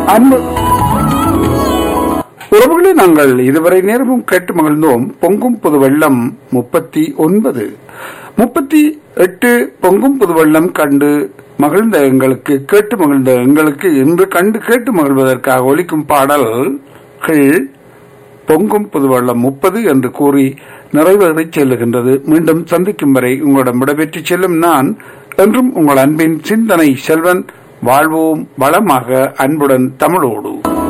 அன்பு உறவுகளை நாங்கள் இதுவரை நேரமும் கேட்டு மகிழ்ந்தோம் பொங்கும் புது வெள்ளம் முப்பத்தி ஒன்பது முப்பத்தி எட்டு பொங்கும் புது வெள்ளம் கண்டு மகிழ்ந்த எங்களுக்கு கேட்டு மகிழ்ந்த எங்களுக்கு இன்று கண்டு கேட்டு மகிழ்வதற்காக ஒலிக்கும் பாடல்கள் பொங்கும் புதுவெள்ளம் முப்பது என்று கூறி நிறைவேறிச் செல்லுகின்றது மீண்டும் சந்திக்கும் வரை உங்களிடம் விடைபெற்று செல்லும் நான் என்றும் உங்கள் அன்பின் சிந்தனை செல்வன் வாழ்வோம் வளமாக அன்புடன் தமிழோடு